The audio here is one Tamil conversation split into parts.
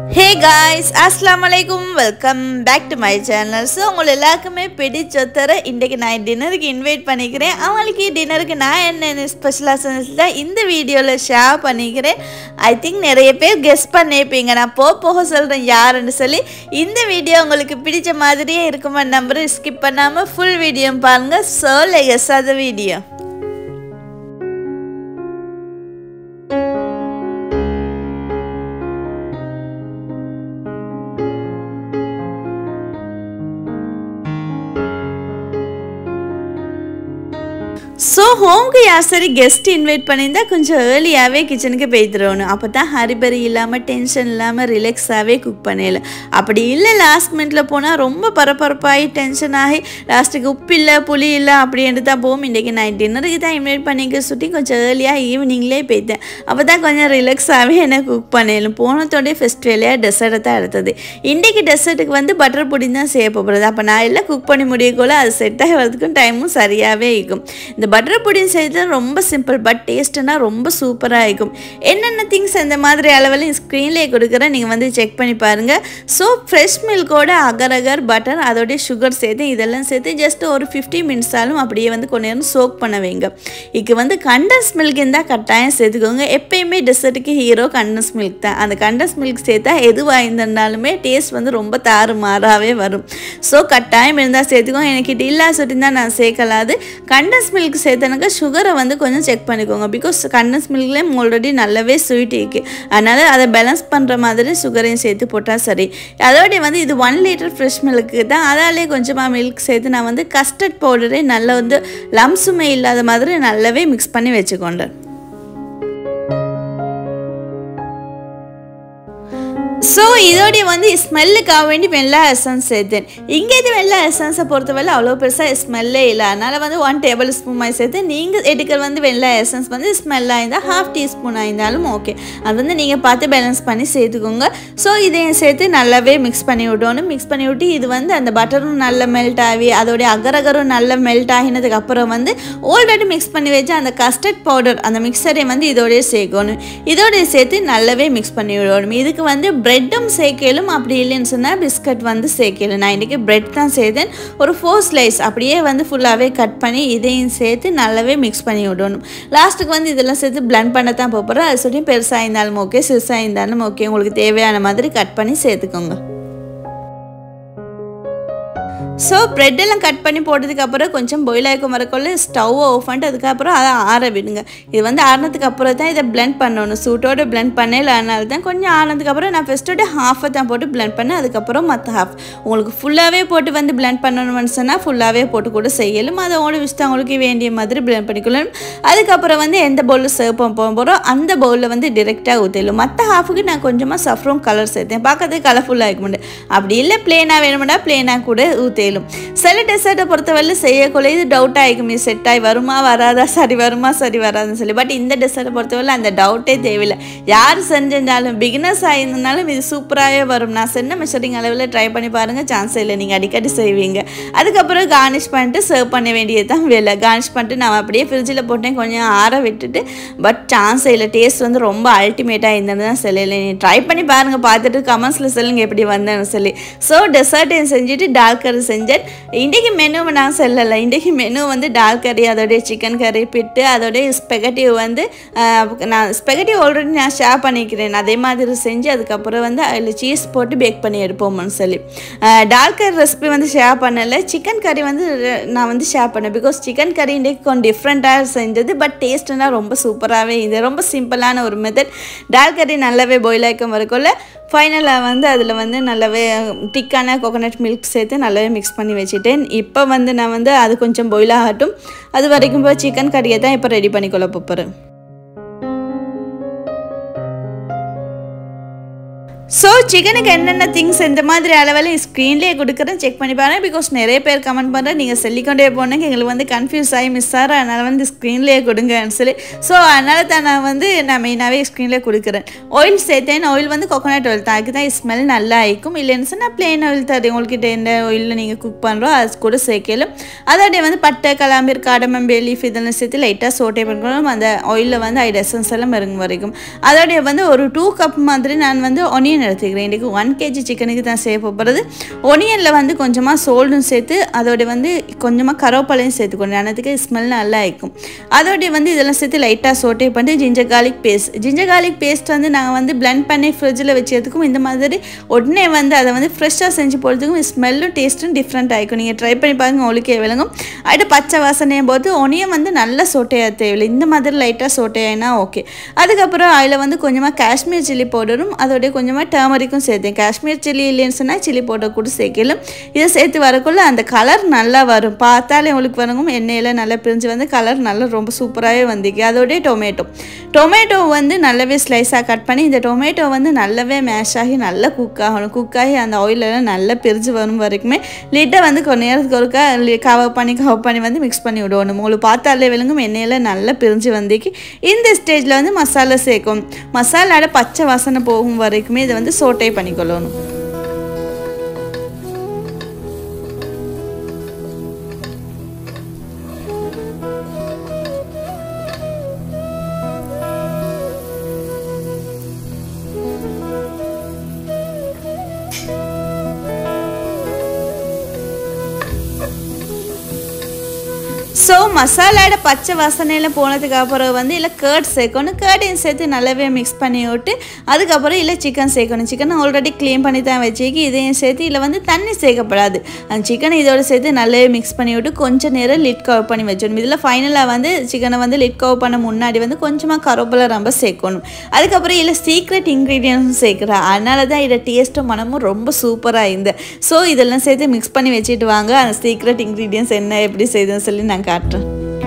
ஹே காய்ஸ் அஸ்லாம் வலைக்கும் welcome back to my channel so உங்களை எல்லாருக்குமே பிடிச்சொத்தர இன்றைக்கு நான் டின்னருக்கு இன்வைட் பண்ணிக்கிறேன் அவங்களுக்கு டின்னருக்கு நான் என்ன ஸ்பெஷலாக செஞ்சுட்டு இந்த வீடியோவில் ஷேர் பண்ணிக்கிறேன் ஐ திங்க் நிறைய பேர் கெஸ் பண்ணியிருப்பீங்க நான் போக போக சொல்கிறேன் யாருன்னு சொல்லி இந்த வீடியோ உங்களுக்கு பிடிச்ச மாதிரியே இருக்குமா நம்பர் ஸ்கிப் பண்ணாமல் ஃபுல் வீடியோ பாருங்கள் ஸோ லெகஸ் அது வீடியோ ஸோ ஹோம்க்கு யார் சரி கெஸ்ட் இன்வைட் பண்ணியிருந்தா கொஞ்சம் ஏர்லியாகவே கிச்சனுக்கு போய்த்துருவணும் அப்போ தான் ஹரிபரி இல்லாமல் டென்ஷன் இல்லாமல் ரிலாக்ஸாகவே குக் பண்ணல அப்படி இல்லை லாஸ்ட் மினிட்ல போனால் ரொம்ப பரபரப்பாகி டென்ஷன் ஆகி லாஸ்ட்டுக்கு உப்பு இல்லை புளி இல்லை அப்படின்ட்டு தான் போகும் இன்றைக்கி நான் டின்னருக்கு தான் இன்வைட் பண்ணிக்க சுட்டி கொஞ்சம் ஏர்லியாக ஈவினிங்லேயே போய்த்தேன் அப்போ தான் கொஞ்சம் ரிலாக்ஸாகவே என்ன குக் பண்ணலும் போனதோடய ஃபஸ்ட் வேலையாக டெசர்ட்டை தான் எடுத்தது இன்றைக்கி டெசர்ட்டுக்கு வந்து பட்டர் புடிங் தான் செய்ய போகிறது அப்போ நான் எல்லாம் குக் பண்ணி முடியக்குள்ள அது செட் ஆகிறதுக்கும் டைமும் சரியாகவே இருக்கும் இந்த பட்டர் புடிங் செய்கிறது ரொம்ப சிம்பிள் பட் டேஸ்ட்டுனா ரொம்ப சூப்பராக இருக்கும் என்னென்ன திங்ஸ் இந்த மாதிரி அளவில் ஸ்க்ரீன்லேயே கொடுக்குறேன் நீங்கள் வந்து செக் பண்ணி பாருங்கள் ஸோ ஃப்ரெஷ் மில்கோட அகர் அகர் பட்டர் அதோடைய சுகர் சேர்த்து இதெல்லாம் சேர்த்து ஜஸ்ட் ஒரு ஃபிஃப்டி மினிட்ஸாலும் அப்படியே வந்து கொஞ்ச நேரம் சோக் பண்ண வைங்க இதுக்கு வந்து கண்டன்ஸ் மில்க் இருந்தால் கட்டாயம் சேர்த்துக்கோங்க எப்பயுமே டெசர்ட்டுக்கு ஹீரோ கண்டன்ஸ் மில்க் தான் அந்த கண்டன்ஸ் மில்க் சேர்த்தா எதுவாக இருந்தாலுமே டேஸ்ட் வந்து ரொம்ப தாறுமாறாகவே வரும் ஸோ கட்டாயம் இருந்தால் சேர்த்துக்கோங்க எனக்கு இது இல்லா சொல்லி தான் நான் சேர்க்கலாது கண்டன்ஸ் மில்க் சேர்த்தனாக்கா சுகரை வந்து கொஞ்சம் செக் பண்ணிக்கோங்க பிகாஸ் கண்டன்ஸ் மில்க்லேயும் ஆல்ரெடி நல்லாவே ஸ்வீட் இருக்குது அதனால் அதை பேலன்ஸ் பண்ணுற மாதிரி சுகரையும் சேர்த்து போட்டால் சரி அதோடைய வந்து இது ஒன் லிட்டர் ஃப்ரெஷ் மில்க்கு தான் அதாலே கொஞ்சமாக மில்க் சேர்த்து நான் வந்து கஸ்டர்ட் பவுடரே நல்லா வந்து லம்ஸுமே இல்லாத மாதிரி நல்லாவே மிக்ஸ் பண்ணி வச்சுக்கொண்டேன் ஸோ இதோடைய வந்து ஸ்மெல்லுக்காக வேண்டி வெள்ளை எசன்ஸ் சேர்த்தேன் இங்கேருந்து வெள்ளை எசன்ஸை பொறுத்தவரை அவ்வளோ பெருசாக ஸ்மெல்லே இல்லை அதனால் வந்து ஒன் டேபிள் ஸ்பூன் மாதிரி சேர்த்து நீங்கள் எடுக்கிற வந்து வெள்ளை எசன்ஸ் வந்து ஸ்மெல்லாக இருந்தால் ஹாஃப் டீஸ்பூன் ஆயிருந்தாலும் ஓகே அது வந்து நீங்கள் பார்த்து பேலன்ஸ் பண்ணி சேர்த்துக்கோங்க ஸோ இதையும் சேர்த்து நல்லாவே மிக்ஸ் பண்ணி விடணும் மிக்ஸ் பண்ணி விட்டு இது வந்து அந்த பட்டரும் நல்லா மெல்ட் ஆகி அதோடைய அகரகரும் நல்லா மெல்ட் ஆகினதுக்கு அப்புறம் வந்து ஆல்ரெடி மிக்ஸ் பண்ணி வச்சு அந்த கஸ்டர்ட் பவுடர் அந்த மிக்சரை வந்து இதோடய சேர்க்கணும் இதோடய சேர்த்து நல்லாவே மிக்ஸ் பண்ணி விடணும் இதுக்கு வந்து ப்ரெட்டும் சேர்க்கலும் அப்படி இல்லைன்னு சொன்னால் பிஸ்கட் வந்து சேர்க்கலும் நான் இன்றைக்கி ப்ரெட் தான் சேர்த்தேன் ஒரு ஃபோர் ஸ்லைஸ் அப்படியே வந்து ஃபுல்லாகவே கட் பண்ணி இதையும் சேர்த்து நல்லாவே மிக்ஸ் பண்ணி விடணும் லாஸ்ட்டுக்கு வந்து இதெல்லாம் சேர்த்து பிளண்ட் பண்ண தான் போகிறோம் அது சொல்லி பெருசாக இருந்தாலும் ஓகே சிறுசாக இருந்தாலும் ஓகே உங்களுக்கு தேவையான மாதிரி கட் பண்ணி சேர்த்துக்கோங்க ஸோ ப்ரெட்டெல்லாம் கட் பண்ணி போட்டதுக்கப்புறம் கொஞ்சம் பாயில் ஆகிக்கும் வரக்குள்ள ஸ்டவ்வை ஆஃப் பண்ணிட்டு அதுக்கப்புறம் அதை ஆற விடுங்க இது வந்து ஆறினதுக்கு அப்புறம் தான் இதை பிளெண்ட் பண்ணணும் சூட்டோட பிளெண்ட் பண்ணல அதனால தான் கொஞ்சம் ஆனதுக்கப்புறம் நான் ஃபஸ்ட்டோட ஹாஃபை தான் போட்டு பிளெண்ட் பண்ணேன் அதுக்கப்புறம் மற்ற ஹாஃப் உங்களுக்கு ஃபுல்லாகவே போட்டு வந்து பிளெண்ட் பண்ணணும்னு சொன்னால் ஃபுல்லாகவே போட்டு கூட செய்யலும் அதோட விஷயம் அவங்களுக்கு வேண்டிய மாதிரி பிளெண்ட் பண்ணிக்கொள்ளணும் அதுக்கப்புறம் வந்து எந்த பவுலில் சர்வ் பண்ண போகிறோம் அந்த பவுலில் வந்து டிரெக்டாக ஊற்றிடலும் மற்ற ஹாஃபுக்கு நான் கொஞ்சமாக சஃப்ரோம் கலர் சேர்த்தேன் பார்க்கறதுக்கு கலர்ஃபுல்லாக இருக்க முடியும் அப்படி இல்லை பிளேனாக வேணுமெண்டா பிளேனாக கூட ஊற்றி செய்யலும் சில டெசர்ட்டை பொறுத்தவரை செய்யக்குள்ள இது டவுட் ஆகிக்கும் இது செட் ஆகி வருமா வராதா சரி வருமா சரி வராதுன்னு சொல்லி பட் இந்த டெசர்ட்டை பொறுத்தவரை அந்த டவுட்டே தேவையில்லை யார் செஞ்சிருந்தாலும் பிகினர்ஸ் ஆகியிருந்தாலும் இது சூப்பராகவே வரும் நான் சொன்ன மெஷரிங் அளவில் ட்ரை பண்ணி பாருங்கள் சான்ஸ் இல்லை நீங்கள் அடிக்கடி செய்வீங்க அதுக்கப்புறம் கார்னிஷ் பண்ணிட்டு சர்வ் பண்ண வேண்டியது தான் வேலை கார்னிஷ் பண்ணிட்டு நான் அப்படியே ஃப்ரிட்ஜில் போட்டேன் கொஞ்சம் ஆற விட்டுட்டு பட் சான்ஸ் இல்லை டேஸ்ட் வந்து ரொம்ப அல்டிமேட்டாக இருந்தது தான் சொல்லலை நீ ட்ரை பண்ணி பாருங்கள் பார்த்துட்டு கமெண்ட்ஸில் சொல்லுங்கள் எப்படி வந்தேன்னு சொல்லி ஸோ டெசர்ட்டையும் செஞ்சுட்டு டார்க் கறி செஞ்சேன் இன்றைக்கி மெனு நான் சொல்லலை இன்றைக்கி மெனு வந்து டால் கறி அதோடைய சிக்கன் கறி பிட்டு அதோடைய ஸ்பெகட்டிவ் வந்து நான் ஸ்பெகட்டிவ் ஆல்ரெடி நான் ஷேர் பண்ணிக்கிறேன் அதே மாதிரி செஞ்சு அதுக்கப்புறம் வந்து அதில் சீஸ் போட்டு பேக் பண்ணி எடுப்போம்னு சொல்லி டால் கறி ரெசிபி வந்து ஷேர் பண்ணலை சிக்கன் கறி வந்து நான் வந்து ஷேர் பண்ணேன் பிகாஸ் சிக்கன் கறி இன்றைக்கி கொஞ்சம் டிஃப்ரெண்ட்டாக செஞ்சது பட் டேஸ்ட்டுனா ரொம்ப சூப்பராகவே இது ரொம்ப சிம்பிளான ஒரு மெத்தட் டால் கறி நல்லாவே பாயில் ஆக்கம் வரக்குள்ள ஃபைனலாக வந்து அதில் வந்து நல்லாவே திக்கான கோகோனட் மில்க் சேர்த்து நல்லாவே மிக்ஸ் பண்ணி வச்சுட்டேன் இப்போ வந்து நான் வந்து அது கொஞ்சம் பாயில் ஆகட்டும் அது வரைக்கும் இப்போ சிக்கன் கறியை தான் இப்போ ரெடி பண்ணிக்கொள்ள போகிறேன் ஸோ சிக்கனுக்கு என்னென்ன திங்ஸ் இந்த மாதிரி அளவில் ஸ்க்ரீன்லேயே கொடுக்குறேன் செக் பண்ணி பாருங்கள் பிகாஸ் நிறைய பேர் கமெண்ட் பண்ணுறேன் நீங்கள் சொல்லிக்கொண்டே போனீங்க எங்களுக்கு வந்து கன்ஃபியூஸ் ஆகி மிஸ் ஆகிற அதனால் வந்து ஸ்க்ரீன்லேயே கொடுங்கன்னு சொல்லி ஸோ அதனால தான் நான் வந்து நான் மெயினாகவே ஸ்க்ரீன்லேயே கொடுக்குறேன் ஆயில் சேர்த்தேன் ஆயில் வந்து கோகோனட் ஆயில் தான் அதுக்கு தான் ஸ்மெல் நல்லா ஆயிக்கும் இல்லைன்னு சொன்னால் பிளெயின் ஆயில் தரேன் உங்கள்கிட்ட எந்த ஆயிலில் நீங்கள் குக் பண்ணுறோம் அது கூட சேர்க்கலும் அதோடைய வந்து பட்டை கலாம்பீர் காடமம் லீஃப் இதெல்லாம் சேர்த்து லைட்டாக சோட்டை பண்ணணும் அந்த ஆயிலில் வந்து ஐட் எசன்ஸ் எல்லாம் இறங்கும் வரைக்கும் அதோடைய வந்து ஒரு டூ கப் மாதிரி நான் வந்து ஒனியன் ஒனியன் எடுத்துக்கிறேன் இன்றைக்கி ஒன் கேஜி சிக்கனுக்கு தான் செய்ய போகிறது ஒனியனில் வந்து கொஞ்சமாக சோல்டும் சேர்த்து அதோட வந்து கொஞ்சமாக கருவேப்பிலையும் சேர்த்துக்கணும் அன்னத்துக்கு ஸ்மெல் நல்லா இருக்கும் அதோட வந்து இதெல்லாம் சேர்த்து லைட்டாக சோட்டே பண்ணி ginger garlic paste ginger garlic paste வந்து நாங்கள் வந்து பிளெண்ட் பண்ணி ஃப்ரிட்ஜில் வச்சதுக்கும் இந்த மாதிரி உடனே வந்து அதை வந்து ஃப்ரெஷ்ஷாக செஞ்சு போடுறதுக்கும் ஸ்மெல்லும் டேஸ்ட்டும் டிஃப்ரெண்ட் ஆகிக்கும் நீங்கள் ட்ரை பண்ணி பாருங்க உங்களுக்கே விளங்கும் அடுத்து பச்சை வாசனையும் போது ஒனியன் வந்து நல்லா சோட்டையாக தேவையில்லை இந்த மாதிரி லைட்டாக சோட்டையானா ஓகே அதுக்கப்புறம் அதில் வந்து கொஞ்சமாக காஷ்மீர் சில்லி பவுடரும் அதோடய கொஞ்சமாக டர்மரிக்கும் சேர்த்தேன் காஷ்மீர் சில்லி இல்லைன்னு சொன்னால் சில்லி பவுடர் கூட சேர்க்கலாம் இதை சேர்த்து வரக்குள்ள அந்த கலர் நல்லா வரும் பார்த்தாலே உங்களுக்கு வரணும் எண்ணெயில் நல்லா பிரிஞ்சு வந்து கலர் நல்லா ரொம்ப சூப்பராகவே வந்துக்கு அதோடய டொமேட்டோ டொமேட்டோ வந்து நல்லாவே ஸ்லைஸாக கட் பண்ணி இந்த டொமேட்டோ வந்து நல்லாவே மேஷ் ஆகி நல்லா குக் ஆகணும் குக் ஆகி அந்த ஆயிலெல்லாம் நல்லா பிரிஞ்சு வரும் வரைக்குமே லிட்டை வந்து கொஞ்ச நேரத்துக்கு ஒருக்கா கவர் பண்ணி கவர் பண்ணி வந்து மிக்ஸ் பண்ணி விடணும் உங்களுக்கு பார்த்தாலே விளங்கும் எண்ணெயில் நல்லா பிரிஞ்சு வந்துக்கு இந்த ஸ்டேஜில் வந்து மசாலா சேர்க்கும் மசாலாவோட பச்சை வாசனை போகும் வரைக்குமே இதை வந்து சோட்டை பண்ணிக்கொள்ளணும் ஸோ மசாலாவோட பச்சை வாசனையில் போனதுக்கு அப்புறம் வந்து இல்லை கேர்ட் சேர்க்கணும் கேர்டையும் சேர்த்து நல்லாவே மிக்ஸ் பண்ணி விட்டு அதுக்கப்புறம் இல்லை சிக்கன் சேர்க்கணும் சிக்கனை ஆல்ரெடி க்ளீன் பண்ணி தான் வச்சுக்கி இதையும் சேர்த்து இல்லை வந்து தண்ணி சேர்க்கப்படாது அந்த சிக்கனை இதோட சேர்த்து நல்லாவே மிக்ஸ் பண்ணி விட்டு கொஞ்சம் நேரம் லிட் கவர் பண்ணி வச்சிடணும் இதில் ஃபைனலாக வந்து சிக்கனை வந்து லிட் கவர் பண்ண முன்னாடி வந்து கொஞ்சமாக கருவேப்பிலை ரொம்ப சேர்க்கணும் அதுக்கப்புறம் இல்லை சீக்ரெட் இன்க்ரீடியன்ஸும் சேர்க்குறா அதனால தான் இதோட டேஸ்ட்டும் மனமும் ரொம்ப சூப்பராக இருந்து ஸோ இதெல்லாம் சேர்த்து மிக்ஸ் பண்ணி வச்சுட்டு வாங்க அந்த சீக்ரெட் இன்க்ரீடியன்ஸ் என்ன எப்படி செய்யுதுன்னு சொல்லி நான் காட்டுறேன்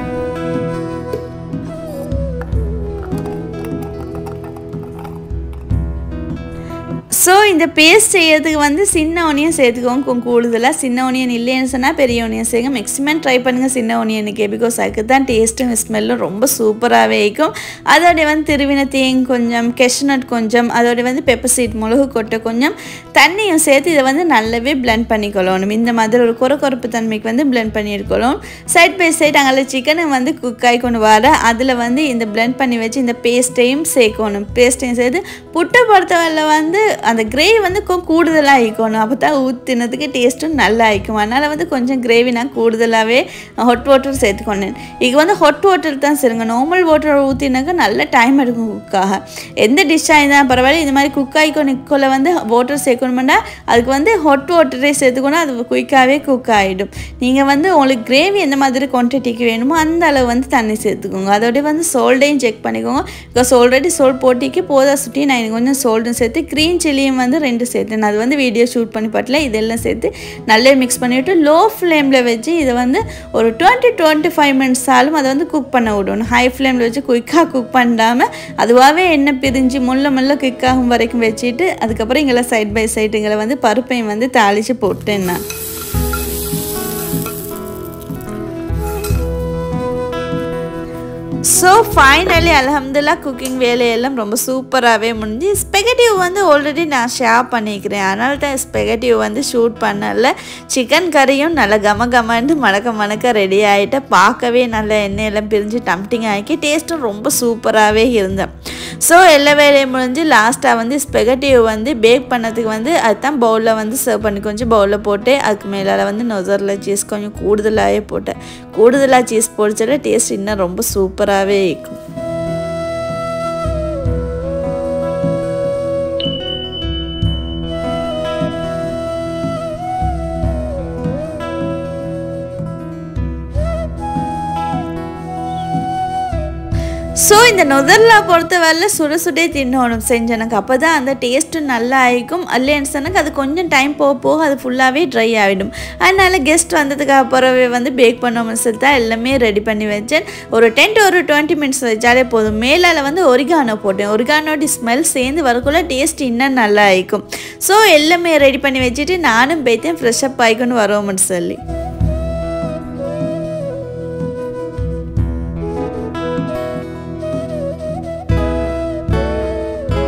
ஸோ இந்த பேஸ்ட் செய்யறதுக்கு வந்து சின்ன ஒனியன் சேர்த்துக்கோங்க கொஞ்சம் கூடுதலாக சின்ன ஒனியன் இல்லைன்னு சொன்னால் பெரிய ஒனியன் செய்யுங்க மேக்ஸிமம் ட்ரை பண்ணுங்கள் சின்ன ஒனியனுக்கு பிகாஸ் அதுக்கு தான் டேஸ்ட்டும் ஸ்மெல்லும் ரொம்ப சூப்பராகவே இருக்கும் அதோடைய வந்து திருவின தேங்க கொஞ்சம் கெஷ்நட் கொஞ்சம் அதோடைய வந்து பெப்பர் சீட் மிளகு கொட்டை கொஞ்சம் தண்ணியும் சேர்த்து இதை வந்து நல்லாவே பிளெண்ட் பண்ணிக்கொள்ளணும் இந்த மாதிரி ஒரு குறை குறைப்பு தன்மைக்கு வந்து பிளெண்ட் பண்ணியிருக்கணும் சைட் பை சைட் அங்கே சிக்கனை வந்து குக் ஆகி கொண்டு வர அதில் வந்து இந்த பிளெண்ட் பண்ணி வச்சு இந்த பேஸ்ட்டையும் சேர்க்கணும் பேஸ்ட்டையும் சேர்த்து புட்டை பொறுத்தவரையில் வந்து அந்த கிரேவி வந்து கொஞ்சம் கூடுதலாக ஆகிக்கணும் அப்போ தான் ஊற்றினதுக்கு டேஸ்ட்டும் நல்லா ஆகிக்கும் அதனால் வந்து கொஞ்சம் கிரேவி நான் கூடுதலாகவே ஹொட் வாட்டர் சேர்த்துக்கொண்டேன் இது வந்து ஹொட் வாட்டர் தான் சரிங்க நார்மல் வாட்டர் ஊற்றினாக்க நல்ல டைம் எடுக்கும் குக்காக எந்த டிஷ்ஷாக இருந்தால் பரவாயில்ல இந்த மாதிரி குக் ஆகிக்கொள்ள வந்து வாட்டர் சேர்க்கணுமெண்டா அதுக்கு வந்து ஹொட் வாட்டரே சேர்த்துக்கணும் அது குயிக்காகவே குக் ஆகிடும் நீங்கள் வந்து உங்களுக்கு கிரேவி எந்த மாதிரி குவான்டிட்டிக்கு வேணுமோ அந்த அளவு வந்து தண்ணி சேர்த்துக்கோங்க அதோடய வந்து சோல்டையும் செக் பண்ணிக்கோங்க பிகாஸ் ஆல்ரெடி சோல் போட்டிக்கு போதா சுட்டி நான் எனக்கு கொஞ்சம் சோல்டும் சேர்த்து க்ரீன் சில்லியும் வந்து ரெண்டு சேர்த்தேன் அது வந்து வீடியோ ஷூட் பண்ணி பட்டல இதெல்லாம் சேர்த்து நல்லா மிக்ஸ் பண்ணிவிட்டு லோ ஃப்ளேமில் வச்சு இதை வந்து ஒரு டுவெண்ட்டி டுவெண்ட்டி ஃபைவ் மினிட்ஸ் ஆலும் அதை வந்து குக் பண்ண விடணும் ஹை ஃப்ளேமில் வச்சு குயிக்காக குக் பண்ணாமல் அதுவாகவே எண்ணெய் பிரிஞ்சு முள்ள முள்ள குக் ஆகும் வரைக்கும் வச்சுட்டு அதுக்கப்புறம் இங்கே சைட் பை சைடு இங்கே வந்து பருப்பையும் வந்து தாளித்து போட்டேன் நான் ஸோ ஃபைனலி அலமதுல்லா குக்கிங் வேலையெல்லாம் ரொம்ப சூப்பராகவே முடிஞ்சு ஸ்பெகட்டிவ் வந்து ஆல்ரெடி நான் ஷேர் பண்ணிக்கிறேன் அதனால தான் ஸ்பெகட்டிவ் வந்து ஷூட் பண்ணல சிக்கன் கறியும் நல்லா கம கமன்னு மணக்க மணக்க ரெடி ஆகிட்டு பார்க்கவே நல்ல எண்ணெயெல்லாம் பிரிஞ்சு டம்டிங் ஆக்கி டேஸ்ட்டும் ரொம்ப சூப்பராகவே இருந்தேன் ஸோ எல்லா வேலையும் முடிஞ்சு லாஸ்ட்டாக வந்து ஸ்பெகட்டிவ் வந்து பேக் பண்ணதுக்கு வந்து அதுதான் பவுலில் வந்து சர்வ் பண்ணி கொஞ்சம் பவுலில் போட்டு அதுக்கு மேலே வந்து நொசரில் சீஸ் கொஞ்சம் கூடுதலாகவே போட்டேன் கூடுதலாக சீஸ் போடிச்சாலே டேஸ்ட் இன்னும் ரொம்ப சூப்பராகவே இருக்கும் ஸோ இந்த நுதர்லா பொறுத்தவரையில் சுட சுடே தின்னணும் செஞ்சனுக்கு அப்போ தான் அந்த டேஸ்ட்டும் நல்லா ஆகிக்கும் இல்லைன்னு சொன்னாக்க அது கொஞ்சம் டைம் போக போக அது ஃபுல்லாகவே ட்ரை ஆகிடும் அதனால் கெஸ்ட் வந்ததுக்கு அப்புறமே வந்து பேக் பண்ணோம்னு சொல்லி தான் எல்லாமே ரெடி பண்ணி வச்சேன் ஒரு டென் டு ஒரு டுவெண்ட்டி மினிட்ஸ் வச்சாலே போதும் மேலால் வந்து ஒரிகானோ போட்டேன் ஒரிகானோட ஸ்மெல் சேர்ந்து வரக்குள்ள டேஸ்ட் இன்னும் நல்லா ஆகிக்கும் ஸோ எல்லாமே ரெடி பண்ணி வச்சுட்டு நானும் போய்த்தேன் ஃப்ரெஷ்அப் ஆகிக்கொண்டு வருவோம்னு சொல்லி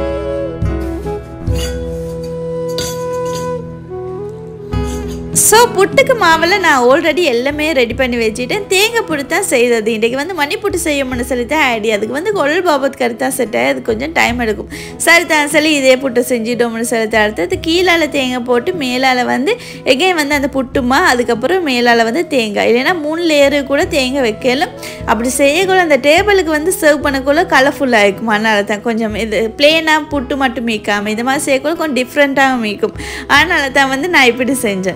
ஸோ புட்டுக்கு மாவில் நான் ஆல்ரெடி எல்லாமே ரெடி பண்ணி வச்சுட்டேன் தேங்காய் புட்டு தான் செய்தது இன்றைக்கி வந்து மணி புட்டு செய்யணும்னு சொல்லி தான் ஐடியா அதுக்கு வந்து கொழல் பாபத் கருத்தா செட் அது கொஞ்சம் டைம் எடுக்கும் சரி தான் சொல்லி இதே புட்டு செஞ்சிட்டோம்னு சொல்லி தான் அடுத்தது கீழால் தேங்காய் போட்டு மேலால் வந்து எகைன் வந்து அந்த புட்டுமா அதுக்கப்புறம் மேலால் வந்து தேங்காய் இல்லைன்னா மூணு லேயரு கூட தேங்காய் வைக்கலாம் அப்படி செய்யக்குள்ள அந்த டேபிளுக்கு வந்து சர்வ் பண்ணக்குள்ள கலர்ஃபுல்லாக இருக்கும் அதனால தான் கொஞ்சம் இது பிளேனாக புட்டு மட்டும் மீக்காமல் இது மாதிரி செய்யக்குள்ள கொஞ்சம் டிஃப்ரெண்ட்டாக மீக்கும் அதனால தான் வந்து நான் இப்படி செஞ்சேன்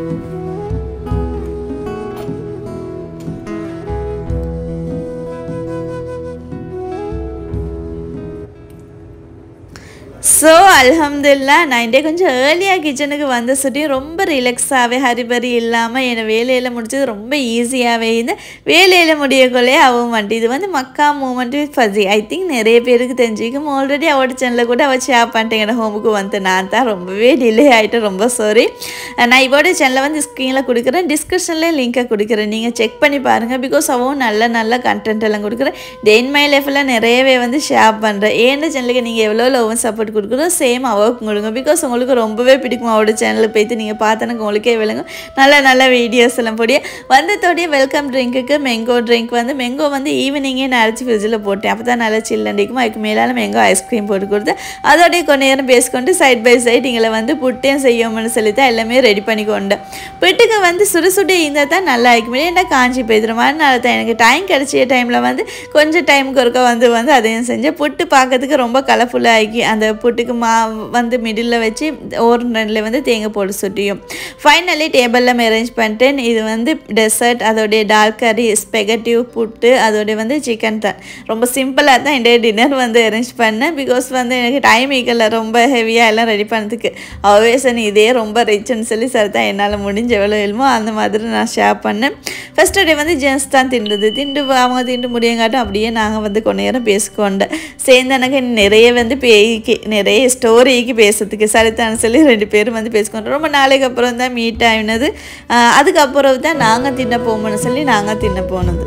ஸோ அல்ஹம்துல்லா நான் இன்றைய கொஞ்சம் ஏர்லியாக கிச்சனுக்கு வந்த சுட்டி ரொம்ப ரிலாக்ஸாகவே ஹரிபரி இல்லாமல் என்னை வேலையில் முடிச்சது ரொம்ப ஈஸியாகவே இருந்து வேலையில் முடியக்குள்ளே அவன் வந்துட்டு இது வந்து மக்கா moment with fussy I think நிறைய பேருக்கு தெரிஞ்சிக்கும் ஆல்ரெடி அவட சேனலில் கூட அவள் ஷேர் பண்ணிட்டேன் என்னோட ஹோமுக்கு வந்து நான் தான் ரொம்பவே டிலே ஆகிட்டேன் ரொம்ப சாரி நான் இவோட சேனலில் வந்து ஸ்க்ரீனில் கொடுக்குறேன் டிஸ்கிரிப்ஷனில் லிங்கை கொடுக்குறேன் நீங்கள் செக் பண்ணி பாருங்கள் பிகாஸ் அவன் நல்ல நல்ல கண்டென்ட் எல்லாம் கொடுக்குறேன் டென் மை லைஃப்பில் நிறையவே வந்து ஷேர் பண்ணுறேன் ஏன்னா சேனலுக்கு நீங்கள் எவ்வளோ லவ் சப்போர்ட் கொடுக்குறோம் சேம் அவருக்கு கொடுங்க பிகாஸ் உங்களுக்கு ரொம்பவே பிடிக்கும் அவரோட சேனலுக்கு போய்த்து நீங்கள் பார்த்தனுக்கு உங்களுக்கே விளங்கும் நல்ல நல்ல வீடியோஸ் எல்லாம் போடிய வந்ததோடைய வெல்கம் ட்ரிங்க்குக்கு மெங்கோ ட்ரிங்க் வந்து மெங்கோ வந்து ஈவினிங்கே நான் அரைச்சி ஃப்ரிட்ஜில் போட்டேன் அப்போ தான் நல்லா சில்லண்டிக்கும் அதுக்கு மேலால் மெங்கோ ஐஸ்கிரீம் போட்டு கொடுத்து அதோடைய கொஞ்ச நேரம் பேசிக்கொண்டு சைட் பை சைட் இங்களை வந்து புட்டையும் செய்யோம்னு சொல்லி தான் எல்லாமே ரெடி பண்ணி கொண்டேன் புட்டுக்கு வந்து சுடுசுடு இருந்தால் தான் நல்லா இருக்கும் ஏன்னா காஞ்சி போயிடுற மாதிரி தான் எனக்கு டைம் கிடச்சிய டைமில் வந்து கொஞ்சம் டைமுக்கு ஒருக்க வந்து வந்து அதையும் செஞ்சேன் புட்டு பார்க்கறதுக்கு ரொம்ப கலர்ஃபுல்லாக ஆகி அந்த புட்டுக்கு மா வந்து மிடில் வச்சு ஒரு ரெண்டில் வந்து தேங்காய் போட்டு சுட்டியும் ஃபைனலி டேபிளில் அரேஞ்ச் பண்ணிட்டேன் இது வந்து டெசர்ட் அதோடைய டால் கறி ஸ்பெகட்டிவ் புட்டு அதோடைய வந்து சிக்கன் தான் ரொம்ப சிம்பிளாக தான் என்னுடைய டின்னர் வந்து அரேஞ்ச் பண்ணேன் பிகாஸ் வந்து எனக்கு டைம் ஈக்கல ரொம்ப ஹெவியாக எல்லாம் ரெடி பண்ணதுக்கு அவேசன் இதே ரொம்ப ரிச்னு சொல்லி சரி தான் என்னால் முடிஞ்ச எவ்வளோ எழுமோ அந்த மாதிரி நான் ஷேர் பண்ணேன் ஃபஸ்ட் டே வந்து ஜென்ஸ் தான் திண்டுது திண்டு அவங்க திண்டு முடியங்காட்டும் அப்படியே நாங்கள் வந்து கொஞ்ச நேரம் பேசிக்கொண்டேன் சேர்ந்து எனக்கு நிறைய வந்து பேய்க்கு நிறைய ஸ்டோரிக்கு பேசுறதுக்கு சரித்தான்னு சொல்லி ரெண்டு பேரும் வந்து பேசிக்கொண்டோம் ரொம்ப நாளைக்கு அப்புறம் தான் மீட் ஆகினது அதுக்கப்புறம் தான் நாங்கள் தின்ன போகணும்னு சொல்லி நாங்கள் தின்ன போனது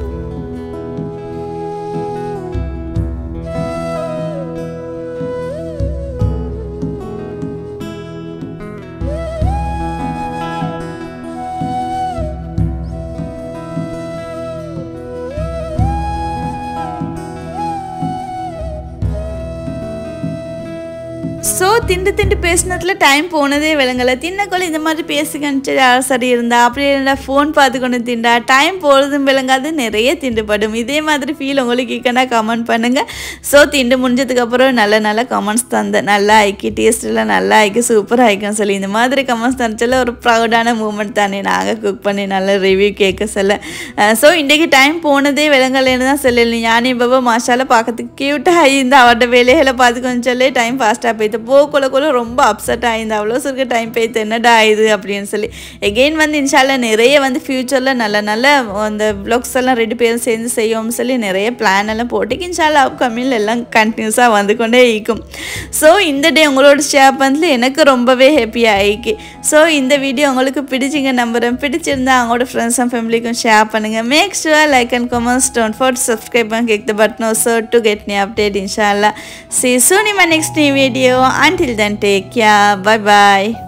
ஸோ திண்டு திண்டு பேசினதுல டைம் போனதே விளங்கலை தின்னக்குள்ள இந்த மாதிரி பேசிக்கணிச்சு சரி இருந்தா அப்படியே இருந்தா ஃபோன் பார்த்து கொண்டு திண்டா டைம் போகிறதும் விளங்காது நிறைய திண்டுபடும் இதே மாதிரி ஃபீல் உங்களுக்கு இக்கனா கமெண்ட் பண்ணுங்கள் ஸோ திண்டு முடிஞ்சதுக்கப்புறம் நல்ல நல்ல கமெண்ட்ஸ் தந்தேன் நல்லா ஆக்கி டேஸ்ட்டெல்லாம் நல்லா ஆக்கி சூப்பராக ஆயிக்கும் சொல்லி இந்த மாதிரி கமெண்ட்ஸ் தந்துச்சுல ஒரு ப்ரௌடான மூமெண்ட் தானே நாங்கள் குக் பண்ணி நல்ல ரிவ்யூ கேட்க சொல்ல ஸோ இன்றைக்கி டைம் போனதே விளங்கலைன்னு தான் சொல்லலை ஞானி பாபா மாஷால பார்க்கறதுக்கு க்யூட்டாக இருந்தா அவட்ட வேலைகளை பார்த்து கொஞ்சம் சொல்லி டைம் ஃபாஸ்ட்டாக போயிட்டு போக்குள்ள கூட ரொம்ப அப்செட் ஆயிருந்தா அவ்வளோ சுருக்க டைம் போயிட்டு என்னடா இது அப்படின்னு சொல்லி எகெயின் வந்து இன்ஷால்ல நிறைய வந்து ஃப்யூச்சரில் நல்ல நல்ல அந்த வ்ளாக்ஸ் எல்லாம் ரெண்டு பேரும் சேர்ந்து செய்யோம்னு சொல்லி நிறைய பிளான் எல்லாம் போட்டு இன்ஷால்லா அப்கமிங்கில் எல்லாம் கண்டினியூஸாக வந்து கொண்டே இருக்கும் ஸோ இந்த டே உங்களோட ஷேர் பண்ணல எனக்கு ரொம்பவே ஹாப்பியாக ஆயிக்கு ஸோ இந்த வீடியோ உங்களுக்கு பிடிச்சிங்க நம்புறேன் பிடிச்சிருந்தா அவங்களோட ஃப்ரெண்ட்ஸ் அண்ட் ஃபேமிலிக்கும் ஷேர் பண்ணுங்கள் make sure like and comments don't for subscribe and click the button so to get new update inshallah see you soon in my next new video until then take care bye bye